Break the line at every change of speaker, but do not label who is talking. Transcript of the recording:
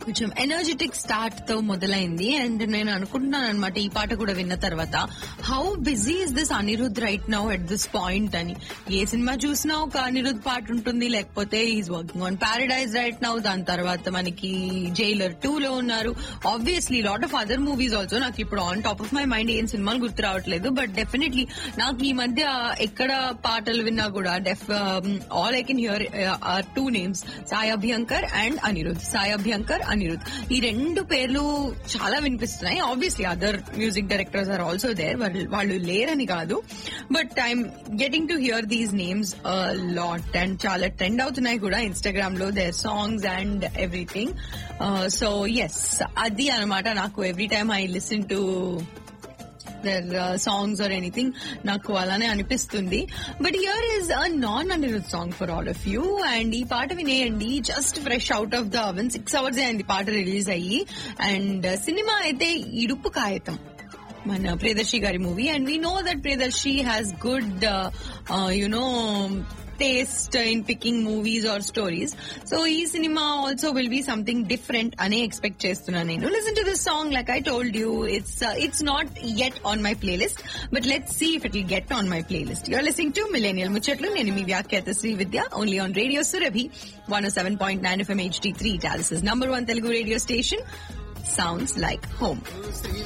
కొంచెం energetic start తో మొదలైంది అండ్ నేను అనుకుంటున్నాను అనమాట ఈ పాట కూడా విన్న తర్వాత how busy is this Anirudh right now at this point అని ఏ సినిమా చూసినా ఒక అనిరుద్ పాట ఉంటుంది లేకపోతే is working on Paradise right now దాని తర్వాత మనకి జైలర్ టూ లో ఉన్నారు obviously lot of other movies also నాకు ఇప్పుడు on top of my mind ఏం సినిమాలు గుర్తు రావట్లేదు బట్ డెఫినెట్లీ నాకు ఈ మధ్య ఎక్కడ పాటలు విన్నా కూడా def all I can hear are two names Sai Abhyankar and Anirudh Sai Abhyankar Anirudh ఈ రెండు పేర్లు చాలా వినిపిస్తున్నాయి obviously other music directors are also there వాళ్ళు లేరని కాదు but I'm getting to hear these names lot and చాలా ట్రెండ్ అవుతున్నాయి కూడా ఇన్స్టాగ్రామ్ లో their songs and everything so yes అది అనమాట నాకు every time I listen to their songs or anything నాకు అలానే అనిపిస్తుంది but here is a non Anirudh song for all of you and ఈ పాట వినేయండి just fresh out of the oven six hours అయింది పాట రిలీజ్ అయ్యి అండ్ సినిమా అయితే ఇడుపు కాగితం మన ప్రియదర్శి గారి movie and we know that Priyadarshi has good you know taste in picking movies or stories so ఈ సినిమా also will be something different అనే ఎక్స్పెక్ట్ చేస్తున్నాను నేను listen to this song like I told you it's it's not yet on my playlist but let see if it will get on my playlist you're listening to millennial ముచ్చట్లు నేను మీ వ్యాఖ్యాత Shri Vidya only on radio Surabhi one seven point nine FM HD three టాలిస్ number one Telugu radio station sounds like home